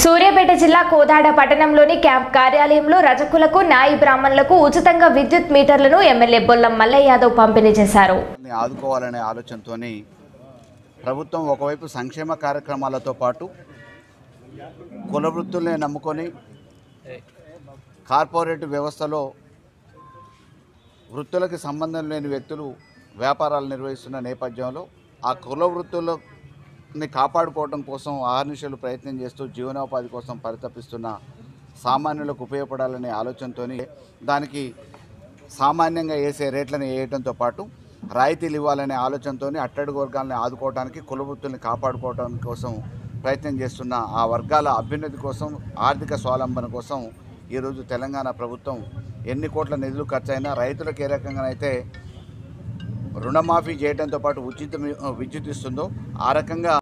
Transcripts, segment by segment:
సూర్యాపేట జిల్లా కోదాడ పట్టణంలోని క్యాంప్ కార్యాలయంలో రజకులకు నాయి బ్రాహ్మణులకు ఉచితంగా విద్యుత్ మీటర్లను ఎమ్మెల్యే బొల్లం మల్లయ్య యాదవ్ పంపిణీ చేశారు ని ఆదుకోవాలనే ఆలోచనతో ప్రభుత్వం ఒకవైపు సంక్షేమ కార్యక్రమాలతో పాటు కుల వృత్తుల్ని నమ్ముకొని కార్పొరేట్ వ్యవస్థలో వృత్తులకి సంబంధం లేని వ్యక్తులు వ్యాపారాలు నిర్వహిస్తున్న నేపథ్యంలో ఆ కుల వృత్తులని కాపాడుకోవడం కోసం ఆహర్నిశలు ప్రయత్నం చేస్తూ జీవనోపాధి కోసం పరితపిస్తున్న సామాన్యులకు ఉపయోగపడాలనే ఆలోచనతో దానికి సామాన్యంగా వేసే రేట్లను వేయడంతో పాటు రాయితీలు ఇవ్వాలనే ఆలోచనతో అట్టడుగు వర్గాలను ఆదుకోవడానికి కుల వృత్తుల్ని కాపాడుకోవడం కోసం ప్రయత్నం చేస్తున్న ఆ వర్గాల అభ్యున్నతి కోసం ఆర్థిక స్వావలంబన కోసం ఈరోజు తెలంగాణ ప్రభుత్వం ఎన్ని కోట్ల నిధులు ఖర్చయినా రైతులకు ఏ రకంగానైతే రుణమాఫీ చేయడంతో పాటు ఉచిత విద్యుత్ ఇస్తుందో ఆ రకంగా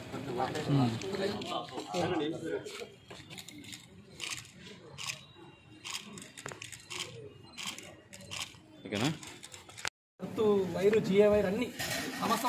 గుర్తు వైరు జిఏ వైర్ అన్ని సమస్త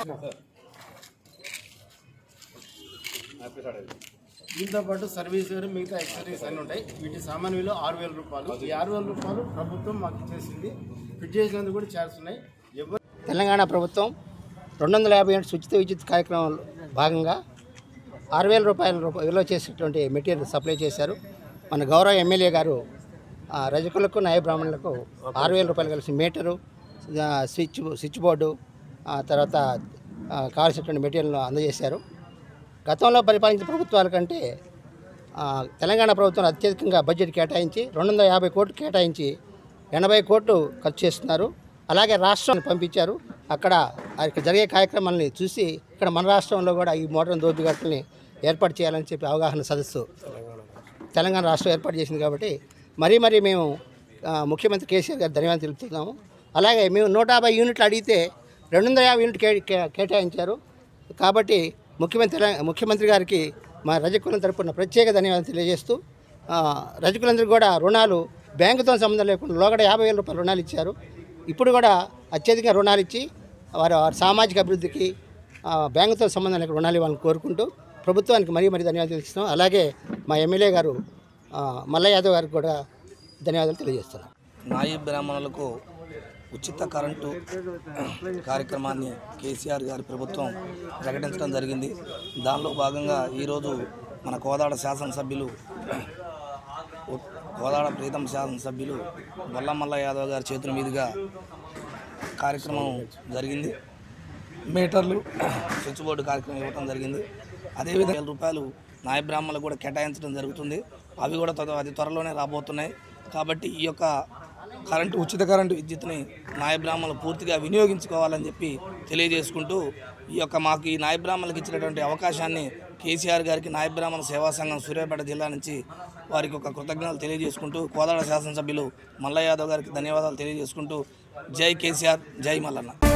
దీంతో పాటు సర్వీస్ వేరు మిగతా ఎక్సరీస్ అన్నీ ఉంటాయి వీటి సామాన్ విలువ ఆరు వేల రూపాయలు ఈ ఆరు వేల రూపాయలు ప్రభుత్వం మాకు ఇచ్చేసింది ఫిట్ చేసినందుకు కూడా ఛార్జ్ ఉన్నాయి ఎవరు తెలంగాణ ప్రభుత్వం రెండు వందల యాభై ఏడు ఉచిత విద్యుత్ కార్యక్రమంలో భాగంగా ఆరు వేల రూపాయల రూప విలువ చేసేటువంటి మెటీరియల్ సప్లై చేశారు మన గౌరవ ఎమ్మెల్యే గారు ఆ, రజకులకు న్యాయ బ్రాహ్మణులకు ఆరు వేల రూపాయలు కలిసి మీటరు ఆ, స్విచ్ స్విచ్ బోర్డు ఆ తర్వాత ఆ, కావాల్సినటువంటి మెటీరియల్ను అందజేశారు గతంలో పరిపాలించిన ప్రభుత్వాల కంటే ఆ, తెలంగాణ ప్రభుత్వం అత్యధికంగా బడ్జెట్ కేటాయించి రెండు వందల యాభై కోట్లు కేటాయించి ఎనభై కోట్లు ఖర్చు చేస్తున్నారు అలాగే రాష్ట్రాన్ని పంపించారు అక్కడ అక్కడ జరిగే కార్యక్రమాలని చూసి ఇక్కడ మన రాష్ట్రంలో కూడా ఈ మోడర్న్ దోపిగట్టుల్ని ఏర్పాటు చేయాలని చెప్పి అవగాహన సదస్సు తెలంగాణ రాష్ట్రం ఏర్పాటు చేసింది కాబట్టి మరీ మరీ మేము ఆ, ముఖ్యమంత్రి కేసీఆర్ గారు ధన్యవాదాలు తెలుపుతున్నాము అలాగే మేము నూట యాభై యూనిట్లు అడిగితే రెండు వందల యాభై యూనిట్ కే కే- కేటాయించారు కాబట్టి ముఖ్యమంత్రి ముఖ్యమంత్రి గారికి మా రజకులం తరపున ప్రత్యేక ధన్యవాదాలు తెలియజేస్తూ ఆ, రజకులందరికీ కూడా రుణాలు బ్యాంకుతో సంబంధం లేకుండా లోగడ యాభై వేల రూపాయలు రుణాలు ఇచ్చారు ఇప్పుడు కూడా అత్యధిక రుణాలు ఇచ్చి వారి వారి సామాజిక అభివృద్ధికి ఆ, బ్యాంకుతో సంబంధం లేకుండా రుణాలు ఇవ్వాలని కోరుకుంటూ ప్రభుత్వానికి మరీ మరీ ధన్యవాదాలు తెలుస్తున్నాం అలాగే మా ఎమ్మెల్యే గారు ఆ, మల్ల యాదవ్ గారికి కూడా ధన్యవాదాలు తెలియజేస్తున్నాం నాయి బ్రాహ్మణులకు ఉచిత కరెంటు కార్యక్రమాన్ని కేసీఆర్ గారి ప్రభుత్వం ప్రకటించడం జరిగింది దానిలో భాగంగా ఈరోజు మన కోదాడ శాసనసభ్యులు కోదాడ ప్రీతం శాసనసభ్యులు బొల్లమల్ల యాదవ్ గారి చేతుల మీదుగా కార్యక్రమం జరిగింది మీటర్లు స్విచ్ బోర్డు కార్యక్రమం ఇవ్వడం జరిగింది అదేవిధంగా వేల రూపాయలు నాయ బ్రాహ్మణులకు కూడా కేటాయించడం జరుగుతుంది అవి కూడా త్వర- అతి త్వరలోనే రాబోతున్నాయి కాబట్టి ఈ యొక్క కరెంటు ఉచిత కరెంటు విద్యుత్ని నాయ బ్రాహ్మణులు పూర్తిగా వినియోగించుకోవాలని చెప్పి తెలియజేసుకుంటూ ఈ యొక్క మాకు ఈ నాయ బ్రాహ్మణులకు ఇచ్చినటువంటి అవకాశాన్ని కేసీఆర్ గారికి నాయ బ్రాహ్మణ సేవా సంఘం సూర్యాపేట జిల్లా నుంచి వారికి ఒక కృతజ్ఞతలు తెలియజేసుకుంటూ కోదాడ శాసనసభ్యులు మల్ల యాదవ్ గారికి ధన్యవాదాలు తెలియజేసుకుంటూ జై కేసీఆర్ జై మల్లన్న